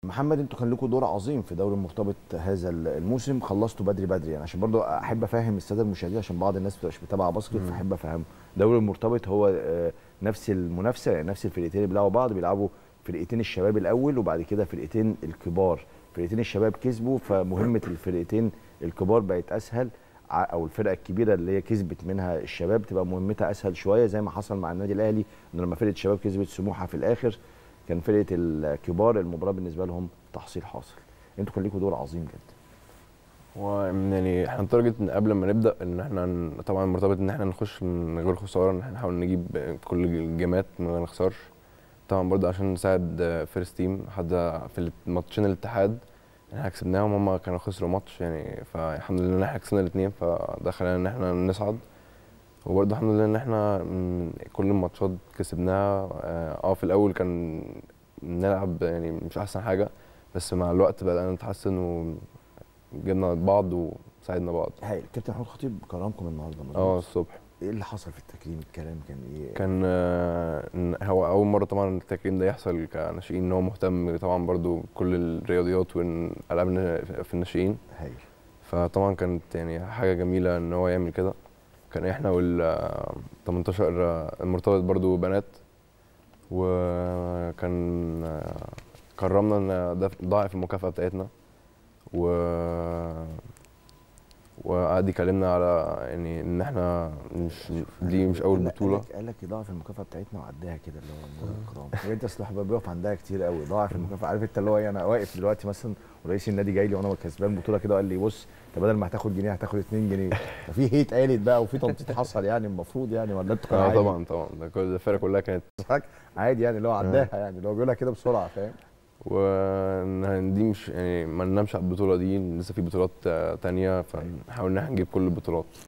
محمد انتوا كان لكم دور عظيم في دوري المرتبط هذا الموسم خلصتوا بدري بدري يعني عشان برضو احب افهم الساده المشاهدين عشان بعض الناس بتبقاش متابعه باسكت فاحب افهمه دوري المرتبط هو آه، نفس المنافسه يعني نفس الفرقتين اللي بيلعبوا بعض بيلعبوا فرقتين الشباب الاول وبعد كده فرقتين الكبار فرقتين الشباب كسبوا فمهمه الفرقتين الكبار بقت اسهل ع- او الفرقه الكبيره اللي هي كسبت منها الشباب تبقى مهمتها اسهل شويه زي ما حصل مع النادي الاهلي ان لما فرقه الشباب كسبت سموحه في الاخر كان فرقه الكبار المباراه بالنسبه لهم تحصيل حاصل انتوا كان ليكم دور عظيم جدا هو يعني احنا التارجت من قبل ما نبدا ان احنا ن- طبعا مرتبط ان احنا نخش من غير خساره ان احنا نحاول نجيب كل الجيمات من غير نخسرش طبعا برضه عشان نساعد فيرست تيم حتى في ماتشين الاتحاد احنا كسبناهم هم كانوا خسروا ماتش يعني فالحمد لله ان احنا كسبنا الاثنين فده خلانا ان احنا نصعد وبرضه الحمد لله ان احنا من كل الماتشات كسبناها اه آه، في الاول كان نلعب يعني مش احسن حاجه بس مع الوقت بدأنا نتحسن وجبنا بعض وساعدنا بعض هايل كابتن محمود خطيب كرمكم النهارده مظبوط اه الصبح ايه اللي حصل في التكريم الكلام كان ايه كان آه، إن هو اول مره طبعا التكريم ده يحصل كناشئين ان هو مهتم طبعا برضو بكل الرياضيات والالعاب الن- في الناشئين هايل فطبعا كانت يعني حاجه جميله ان هو يعمل كده كان احنا وال 18 المرتبط برضو بنات وكان آه، كرمنا ان ده ضاعف المكافاه بتاعتنا و وقعد يكلمنا على يعني ان احنا مش دي مش اول لا، بطوله قال لك- قال لك ضاعف المكافاه بتاعتنا وعداها كده اللي هو مرور الكرام طب انت اصل الواحد بيقف عندها كتير قوي ضاعف المكافاه عارف انت اللي هو إيه، انا واقف دلوقتي مثلا ورئيس النادي جاي لي وانا كسبان بطوله كده وقال لي بص انت بدل ما هتاخد جنيه هتاخد 2 جنيه ففي هيت قالت بقى وفي تنطيط حصل يعني المفروض يعني ولا انتوا كان اه عادي؟ طبعا طبعا ده كل الفرقه كلها كانت عادي يعني اللي هو عداها يعني اللي هو بيقولها كده بسرعه فاهم وان دي مش يعني ما ننامش على البطوله دي لسه في بطولات آه، تانية فنحاول ان احنا نجيب كل البطولات